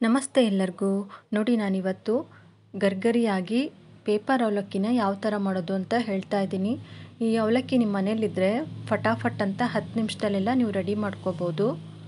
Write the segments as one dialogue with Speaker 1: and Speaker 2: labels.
Speaker 1: ನಮಸ್ತೆ ಎಲ್ಲರಿಗೂ ನೋಡಿ ನಾನಿವತ್ತು ಗರ್ಗರಿಯಾಗಿ ಪೇಪರ್ ಅವಲಕ್ಕಿನ ಯಾವ ಥರ ಮಾಡೋದು ಅಂತ ಹೇಳ್ತಾ ಇದ್ದೀನಿ ಈ ಅವಲಕ್ಕಿ ನಿಮ್ಮ ಮನೇಲಿದ್ದರೆ ಫಟಾಫಟ್ ಅಂತ ಹತ್ತು ನಿಮಿಷದಲ್ಲೆಲ್ಲ ನೀವು ರೆಡಿ ಮಾಡ್ಕೋಬೋದು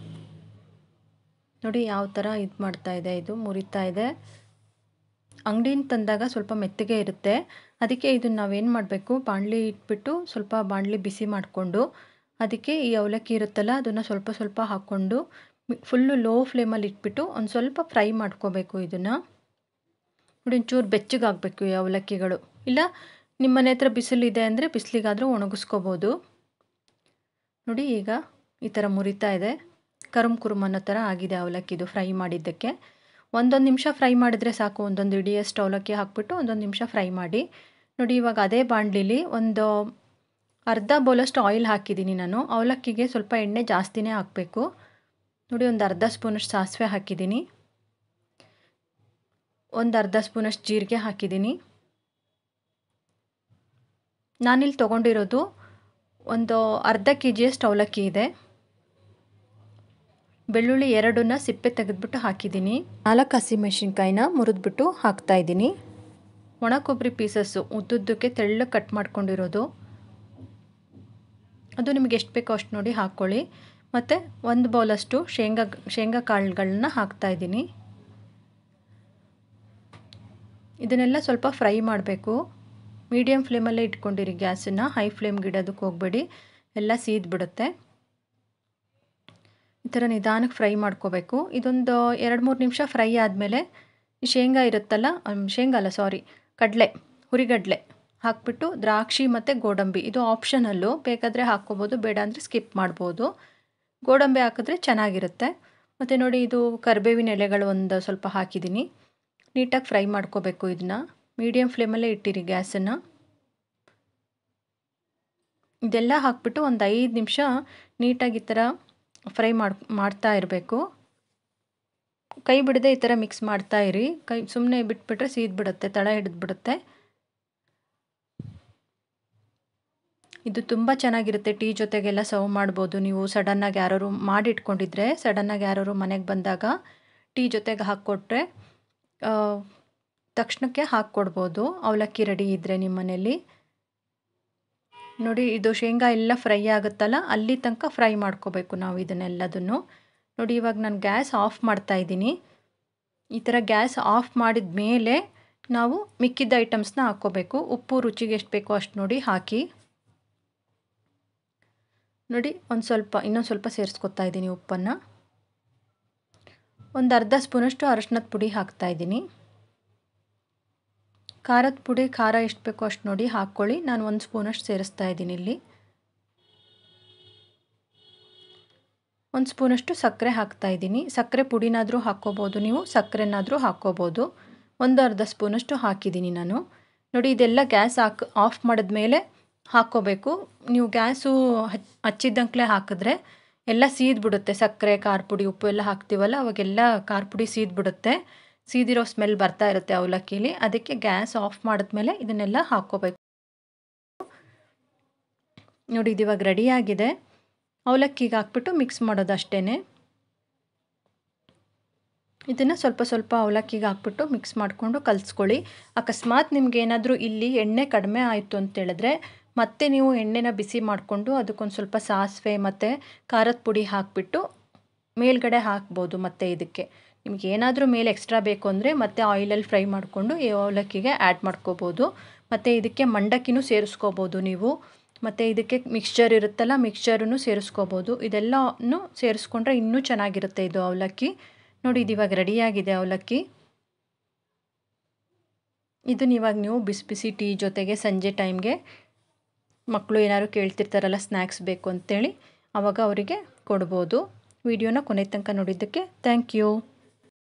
Speaker 1: ನೋಡಿ ಯಾವ ಥರ ಇದು ಮಾಡ್ತಾ ಇದೆ ಇದು ಮುರಿತಾ ಇದೆ ಅಂಗಡಿಯಿಂದ ತಂದಾಗ ಸ್ವಲ್ಪ ಮೆತ್ತಗೆ ಇರುತ್ತೆ ಅದಕ್ಕೆ ಇದನ್ನು ನಾವೇನು ಮಾಡಬೇಕು ಬಾಣಲಿ ಇಟ್ಬಿಟ್ಟು ಸ್ವಲ್ಪ ಬಾಣಲಿ ಬಿಸಿ ಮಾಡಿಕೊಂಡು ಅದಕ್ಕೆ ಈ ಅವಲಕ್ಕಿ ಇರುತ್ತಲ್ಲ ಅದನ್ನು ಸ್ವಲ್ಪ ಸ್ವಲ್ಪ ಹಾಕ್ಕೊಂಡು ಫುಲ್ಲು ಲೋ ಫ್ಲೇಮಲ್ಲಿ ಇಟ್ಬಿಟ್ಟು ಒಂದು ಸ್ವಲ್ಪ ಫ್ರೈ ಮಾಡ್ಕೋಬೇಕು ಇದನ್ನು ನೋಡಿ ಒಂಚೂರು ಬೆಚ್ಚಗಾಗಬೇಕು ಈ ಅವಲಕ್ಕಿಗಳು ಇಲ್ಲ ನಿಮ್ಮ ಮನೆ ಹತ್ರ ಬಿಸಿಲಿದೆ ಅಂದರೆ ಬಿಸಿಲಿಗಾದರೂ ಒಣಗಿಸ್ಕೋಬೋದು ನೋಡಿ ಈಗ ಈ ಥರ ಮುರಿತಾ ಇದೆ ಕರುಮ್ ಕುರುಮ್ ಅನ್ನೋ ಥರ ಆಗಿದೆ ಅವಲಕ್ಕಿದು ಫ್ರೈ ಮಾಡಿದ್ದಕ್ಕೆ ಒಂದೊಂದು ನಿಮಿಷ ಫ್ರೈ ಮಾಡಿದರೆ ಸಾಕು ಒಂದೊಂದು ಇಡಿಯಷ್ಟು ಅವಲಕ್ಕಿ ಹಾಕ್ಬಿಟ್ಟು ಒಂದೊಂದು ನಿಮಿಷ ಫ್ರೈ ಮಾಡಿ ನೋಡಿ ಇವಾಗ ಅದೇ ಬಾಣಲಿಲಿ ಒಂದು ಅರ್ಧ ಬೌಲಷ್ಟು ಆಯಿಲ್ ಹಾಕಿದ್ದೀನಿ ನಾನು ಅವಲಕ್ಕಿಗೆ ಸ್ವಲ್ಪ ಎಣ್ಣೆ ಜಾಸ್ತಿನೇ ಹಾಕಬೇಕು ನೋಡಿ ಒಂದು ಅರ್ಧ ಸ್ಪೂನಷ್ಟು ಸಾಸಿವೆ ಹಾಕಿದ್ದೀನಿ ಒಂದು ಅರ್ಧ ಸ್ಪೂನಷ್ಟು ಜೀರಿಗೆ ಹಾಕಿದ್ದೀನಿ ನಾನಿಲ್ಲಿ ತೊಗೊಂಡಿರೋದು ಒಂದು ಅರ್ಧ ಕೆ ಜಿಯಷ್ಟು ಅವಲಕ್ಕಿ ಇದೆ ಬೆಳ್ಳುಳ್ಳಿ ಎರಡನ್ನ ಸಿಪ್ಪೆ ತೆಗೆದ್ಬಿಟ್ಟು ಹಾಕಿದ್ದೀನಿ ನಾಲ್ಕು ಹಸಿಮೆಣ್ಸಿನ್ಕಾಯಿನ ಮುರಿದ್ಬಿಟ್ಟು ಹಾಕ್ತಾಯಿದ್ದೀನಿ ಒಣ ಕೊಬ್ಬರಿ ಪೀಸಸ್ಸು ಉದ್ದುದ್ದಕ್ಕೆ ತೆಳ್ಳಗೆ ಕಟ್ ಮಾಡ್ಕೊಂಡಿರೋದು ಅದು ನಿಮಗೆ ಎಷ್ಟು ಬೇಕೋ ಅಷ್ಟು ನೋಡಿ ಹಾಕ್ಕೊಳ್ಳಿ ಮತ್ತು ಒಂದು ಬೌಲಷ್ಟು ಶೇಂಗಾ ಶೇಂಗಾ ಕಾಳುಗಳನ್ನ ಹಾಕ್ತಾಯಿದ್ದೀನಿ ಇದನ್ನೆಲ್ಲ ಸ್ವಲ್ಪ ಫ್ರೈ ಮಾಡಬೇಕು ಮೀಡಿಯಮ್ ಫ್ಲೇಮಲ್ಲೇ ಇಟ್ಕೊಂಡಿರಿ ಗ್ಯಾಸನ್ನು ಹೈ ಫ್ಲೇಮ್ಗೆ ಇಡೋದಕ್ಕೆ ಹೋಗಬೇಡಿ ಎಲ್ಲ ಸೀದ್ಬಿಡುತ್ತೆ ಈ ಥರ ನಿಧಾನಕ್ಕೆ ಫ್ರೈ ಮಾಡ್ಕೋಬೇಕು ಇದೊಂದು ಎರಡು ಮೂರು ನಿಮಿಷ ಫ್ರೈ ಆದಮೇಲೆ ಈ ಶೇಂಗಾ ಇರುತ್ತಲ್ಲ ಶೇಂಗಾ ಅಲ್ಲ ಸಾರಿ ಕಡಲೆ ಹುರಿಗಡಲೆ ಹಾಕ್ಬಿಟ್ಟು ದ್ರಾಕ್ಷಿ ಮತ್ತು ಗೋಡಂಬಿ ಇದು ಆಪ್ಷನಲ್ಲು ಬೇಕಾದರೆ ಹಾಕ್ಕೋಬೋದು ಬೇಡ ಅಂದರೆ ಸ್ಕಿಪ್ ಮಾಡ್ಬೋದು ಗೋಡಂಬಿ ಹಾಕಿದ್ರೆ ಚೆನ್ನಾಗಿರುತ್ತೆ ಮತ್ತು ನೋಡಿ ಇದು ಕರಿಬೇವಿನ ಎಲೆಗಳು ಒಂದು ಸ್ವಲ್ಪ ಹಾಕಿದ್ದೀನಿ ನೀಟಾಗಿ ಫ್ರೈ ಮಾಡ್ಕೋಬೇಕು ಇದನ್ನ ಮೀಡಿಯಮ್ ಫ್ಲೇಮಲ್ಲೇ ಇಟ್ಟಿರಿ ಗ್ಯಾಸನ್ನು ಇದೆಲ್ಲ ಹಾಕ್ಬಿಟ್ಟು ಒಂದು ಐದು ನಿಮಿಷ ನೀಟಾಗಿ ಈ ಥರ ಫ್ರೈ ಮಾಡಿ ಮಾಡ್ತಾ ಇರಬೇಕು ಕೈ ಬಿಡದೆ ಈ ಥರ ಮಿಕ್ಸ್ ಮಾಡ್ತಾ ಇರಿ ಕೈ ಸುಮ್ಮನೆ ಬಿಟ್ಬಿಟ್ರೆ ಸೀದ್ಬಿಡುತ್ತೆ ತಳ ಹಿಡಿದ್ಬಿಡುತ್ತೆ ಇದು ತುಂಬ ಚೆನ್ನಾಗಿರುತ್ತೆ ಟೀ ಜೊತೆಗೆಲ್ಲ ಸರ್ವ್ ಮಾಡ್ಬೋದು ನೀವು ಸಡನ್ನಾಗಿ ಯಾರು ಮಾಡಿಟ್ಕೊಂಡಿದ್ರೆ ಸಡನ್ನಾಗಿ ಯಾರು ಮನೆಗೆ ಬಂದಾಗ ಟೀ ಜೊತೆಗೆ ಹಾಕ್ಕೊಟ್ರೆ ತಕ್ಷಣಕ್ಕೆ ಹಾಕ್ಕೊಡ್ಬೋದು ಅವಲಕ್ಕಿ ರೆಡಿ ಇದ್ದರೆ ನಿಮ್ಮ ಮನೇಲಿ ನೋಡಿ ಇದು ಶೇಂಗಾ ಎಲ್ಲ ಫ್ರೈ ಆಗುತ್ತಲ್ಲ ಅಲ್ಲಿ ತನಕ ಫ್ರೈ ಮಾಡ್ಕೋಬೇಕು ನಾವು ಇದನ್ನೆಲ್ಲದನ್ನು ನೋಡಿ ಇವಾಗ ನಾನು ಗ್ಯಾಸ್ ಆಫ್ ಮಾಡ್ತಾ ಇದ್ದೀನಿ ಈ ಥರ ಗ್ಯಾಸ್ ಆಫ್ ಮಾಡಿದ ಮೇಲೆ ನಾವು ಮಿಕ್ಕಿದ್ದ ಐಟಮ್ಸ್ನ ಹಾಕ್ಕೋಬೇಕು ಉಪ್ಪು ರುಚಿಗೆ ಎಷ್ಟು ಬೇಕೋ ಅಷ್ಟು ನೋಡಿ ಹಾಕಿ ನೋಡಿ ಒಂದು ಸ್ವಲ್ಪ ಇನ್ನೊಂದು ಸ್ವಲ್ಪ ಸೇರಿಸ್ಕೊತಾ ಇದ್ದೀನಿ ಉಪ್ಪನ್ನು ಒಂದು ಅರ್ಧ ಸ್ಪೂನಷ್ಟು ಅರಶಿನದ ಪುಡಿ ಹಾಕ್ತಾಯಿದ್ದೀನಿ ಖಾರದ ಪುಡಿ ಖಾರ ಎಷ್ಟು ಬೇಕೋ ಅಷ್ಟು ನೋಡಿ ಹಾಕ್ಕೊಳ್ಳಿ ನಾನು ಒಂದು ಸ್ಪೂನಷ್ಟು ಸೇರಿಸ್ತಾ ಇದ್ದೀನಿ ಇಲ್ಲಿ ಒಂದು ಸ್ಪೂನಷ್ಟು ಸಕ್ಕರೆ ಹಾಕ್ತಾಯಿದ್ದೀನಿ ಸಕ್ಕರೆ ಪುಡಿನಾದರೂ ಹಾಕ್ಕೋಬೋದು ನೀವು ಸಕ್ಕರೆನಾದರೂ ಹಾಕ್ಕೋಬೋದು ಒಂದು ಅರ್ಧ ಸ್ಪೂನಷ್ಟು ಹಾಕಿದ್ದೀನಿ ನಾನು ನೋಡಿ ಇದೆಲ್ಲ ಗ್ಯಾಸ್ ಹಾಕಿ ಆಫ್ ಮಾಡಿದ್ಮೇಲೆ ಹಾಕ್ಕೋಬೇಕು ನೀವು ಗ್ಯಾಸು ಹಚ್ಚಿದ್ದಂಕ್ಲೆ ಹಾಕಿದ್ರೆ ಎಲ್ಲ ಸೀದ್ಬಿಡುತ್ತೆ ಸಕ್ಕರೆ ಖಾರ ಪುಡಿ ಉಪ್ಪು ಎಲ್ಲ ಹಾಕ್ತೀವಲ್ಲ ಅವಾಗೆಲ್ಲ ಖಾರ ಪುಡಿ ಸೀದ್ಬಿಡುತ್ತೆ ಸೀದಿರೋ ಸ್ಮೆಲ್ ಬರ್ತಾ ಇರುತ್ತೆ ಅವಲಕ್ಕಿಲಿ ಅದಕ್ಕೆ ಗ್ಯಾಸ್ ಆಫ್ ಮಾಡಿದ್ಮೇಲೆ ಇದನ್ನೆಲ್ಲ ಹಾಕ್ಕೋಬೇಕು ನೋಡಿ ಇದು ಇವಾಗ ರೆಡಿಯಾಗಿದೆ ಅವಲಕ್ಕಿಗೆ ಹಾಕ್ಬಿಟ್ಟು ಮಿಕ್ಸ್ ಮಾಡೋದು ಅಷ್ಟೇ ಇದನ್ನು ಸ್ವಲ್ಪ ಸ್ವಲ್ಪ ಅವಲಕ್ಕಿಗೆ ಹಾಕ್ಬಿಟ್ಟು ಮಿಕ್ಸ್ ಮಾಡಿಕೊಂಡು ಕಲಿಸ್ಕೊಳ್ಳಿ ಅಕಸ್ಮಾತ್ ನಿಮ್ಗೆ ಏನಾದರೂ ಇಲ್ಲಿ ಎಣ್ಣೆ ಕಡಿಮೆ ಆಯಿತು ಅಂತೇಳಿದ್ರೆ ಮತ್ತೆ ನೀವು ಎಣ್ಣೆನ ಬಿಸಿ ಮಾಡಿಕೊಂಡು ಅದಕ್ಕೊಂದು ಸ್ವಲ್ಪ ಸಾಸಿವೆ ಮತ್ತು ಖಾರದ ಪುಡಿ ಹಾಕಿಬಿಟ್ಟು ಮೇಲ್ಗಡೆ ಹಾಕ್ಬೋದು ಮತ್ತು ಇದಕ್ಕೆ ನಿಮ್ಗೆ ಏನಾದರೂ ಮೇಲೆ ಎಕ್ಸ್ಟ್ರಾ ಬೇಕು ಅಂದರೆ ಮತ್ತೆ ಆಯಿಲಲ್ಲಿ ಫ್ರೈ ಮಾಡಿಕೊಂಡು ಈ ಅವಲಕ್ಕಿಗೆ ಆ್ಯಡ್ ಮಾಡ್ಕೋಬೋದು ಮತ್ತು ಇದಕ್ಕೆ ಮಂಡಕ್ಕಿನೂ ಸೇರಿಸ್ಕೋಬೋದು ನೀವು ಮತ್ತು ಇದಕ್ಕೆ ಮಿಕ್ಸ್ಚರ್ ಇರುತ್ತಲ್ಲ ಮಿಕ್ಸ್ಚರನ್ನು ಸೇರಿಸ್ಕೋಬೋದು ಇದೆಲ್ಲನೂ ಸೇರಿಸ್ಕೊಂಡ್ರೆ ಇನ್ನೂ ಚೆನ್ನಾಗಿರುತ್ತೆ ಇದು ಅವಲಕ್ಕಿ ನೋಡಿ ಇದು ಇವಾಗ ರೆಡಿಯಾಗಿದೆ ಅವಲಕ್ಕಿ ಇದನ್ನ ಇವಾಗ ನೀವು ಬಿಸಿ ಬಿಸಿ ಟೀ ಜೊತೆಗೆ ಸಂಜೆ ಟೈಮ್ಗೆ ಮಕ್ಕಳು ಏನಾದ್ರು ಕೇಳ್ತಿರ್ತಾರಲ್ಲ ಸ್ನ್ಯಾಕ್ಸ್ ಬೇಕು ಅಂತೇಳಿ ಆವಾಗ ಅವರಿಗೆ ಕೊಡ್ಬೋದು ವಿಡಿಯೋನ ಕೊನೆ ತನಕ ನೋಡಿದ್ದಕ್ಕೆ ಥ್ಯಾಂಕ್ ಯು